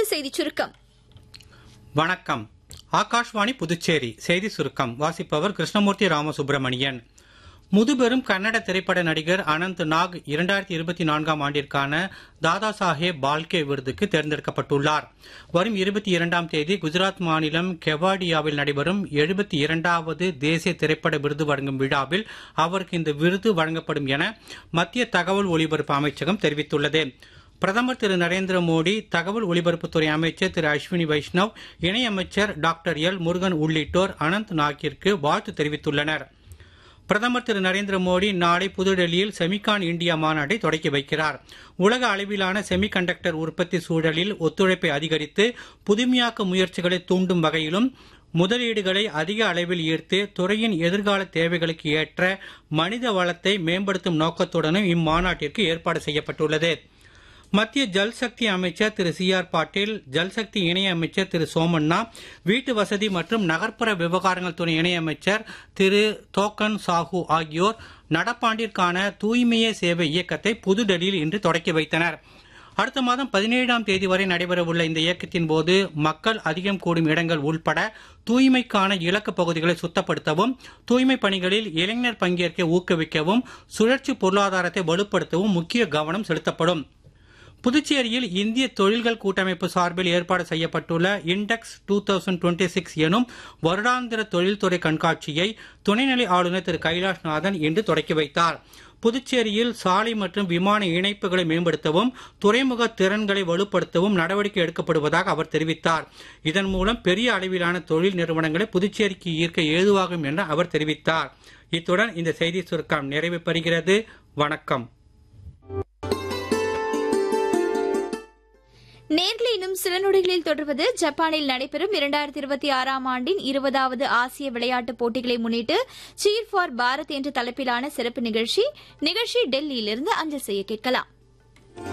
செய்திச் சுருக்கம் வணக்கம் ஆகாஷ்வாணி புதுச்சேரி செய்தி சுருக்கம் வாசிப்பவர் கிருஷ்ணமூர்த்தி ராமசுப்பிரமணியன் முதுபெரும் கன்னட திரைப்பட நடிகர் அனந்த் நாக் இரண்டாயிரத்தி இருபத்தி நான்காம் ஆண்டிற்கான தாதா சாஹேப் பால்கே விருதுக்கு தேர்ந்தெடுக்கப்பட்டுள்ளார் வரும் இருபத்தி இரண்டாம் தேதி குஜராத் மாநிலம் கெவாடியாவில் நடைபெறும் எழுபத்தி இரண்டாவது தேசிய திரைப்பட விருது வழங்கும் விழாவில் அவருக்கு இந்த விருது வழங்கப்படும் என மத்திய தகவல் ஒலிபரப்பு அமைச்சகம் தெரிவித்துள்ளது பிரதமர் திரு நரேந்திர மோடி தகவல் ஒலிபரப்புத்துறை அமைச்சர் திரு அஸ்வினி வைஷ்ணவ் இணையமைச்சர் டாக்டர் எல் முருகன் உள்ளிட்டோர் அனந்த் நாக்கிற்கு வாழ்த்து தெரிவித்துள்ளனர் பிரதமர் திரு நரேந்திர மோடி நாளை புதுடெல்லியில் செமிகான் இந்தியா மாநாட்டை தொடக்கி வைக்கிறார் உலக அளவிலான செமிகண்டக்டர் உற்பத்தி சூழலில் ஒத்துழைப்பை அதிகரித்து புதுமையாக்க முயற்சிகளை தூண்டும் வகையிலும் முதலீடுகளை அதிக அளவில் ஈர்த்து துறையின் எதிர்கால தேவைகளுக்கு ஏற்ற மனித வளத்தை மேம்படுத்தும் நோக்கத்துடனும் இம்மாநாட்டிற்கு ஏற்பாடு செய்யப்பட்டுள்ளது மத்திய ஜல்சக்தி அமைச்சர் திரு சி ஆர் பாட்டீல் ஜல்சக்தி இணை அமைச்சர் திரு சோமண்ணா வீட்டு வசதி மற்றும் நகர்ப்புற விவகாரங்கள் துறை இணையமைச்சர் திரு தோக்கன் சாஹூ ஆகியோர் நடப்பாண்டிற்கான தூய்மையே சேவை இயக்கத்தை புதுடெல்லியில் இன்று தொடக்கி வைத்தனர் அடுத்த மாதம் பதினேழாம் தேதி வரை நடைபெறவுள்ள இந்த இயக்கத்தின் போது மக்கள் அதிகம் கூடும் இடங்கள் உள்பட தூய்மைக்கான இலக்கு பகுதிகளை சுத்தப்படுத்தவும் தூய்மை பணிகளில் இளைஞர் பங்கேற்க ஊக்குவிக்கவும் சுழற்சி பொருளாதாரத்தை வலுப்படுத்தவும் முக்கிய கவனம் செலுத்தப்படும் புதுச்சேரியில் இந்திய தொழில்கள் கூட்டமைப்பு சார்பில் ஏற்பாடு செய்யப்பட்டுள்ள index two thousand twenty six எனும் வருடாந்திர தொழில்துறை கண்காட்சியை துணைநிலை ஆளுநர் திரு கைலாஷ்நாதன் இன்று தொடக்கி வைத்தார் புதுச்சேரியில் சாலை மற்றும் விமான இணைப்புகளை மேம்படுத்தவும் துறைமுக திறன்களை வலுப்படுத்தவும் நடவடிக்கை எடுக்கப்படுவதாக அவர் தெரிவித்தார் இதன் மூலம் பெரிய அளவிலான தொழில் நிறுவனங்களை புதுச்சேரிக்கு ஈர்க்க ஏதுவாகும் என அவர் தெரிவித்தார் இத்துடன் இந்த செய்தி சுருக்கம் நிறைவு பெறுகிறது வணக்கம் நேர்களை இன்னும் சில நொடிகளில் தொடர்வது ஜப்பானில் நடைபெறும் இரண்டாயிரத்தி இருபத்தி ஆறாம் ஆண்டின் இருபதாவது ஆசிய விளையாட்டுப் போட்டிகளை முன்னிட்டு சீர் ஃபார் பாரத் என்ற தலைப்பிலான சிறப்பு நிகழ்ச்சி நிகழ்ச்சி டெல்லியிலிருந்து அஞ்சல் செய்ய கேட்கலாம்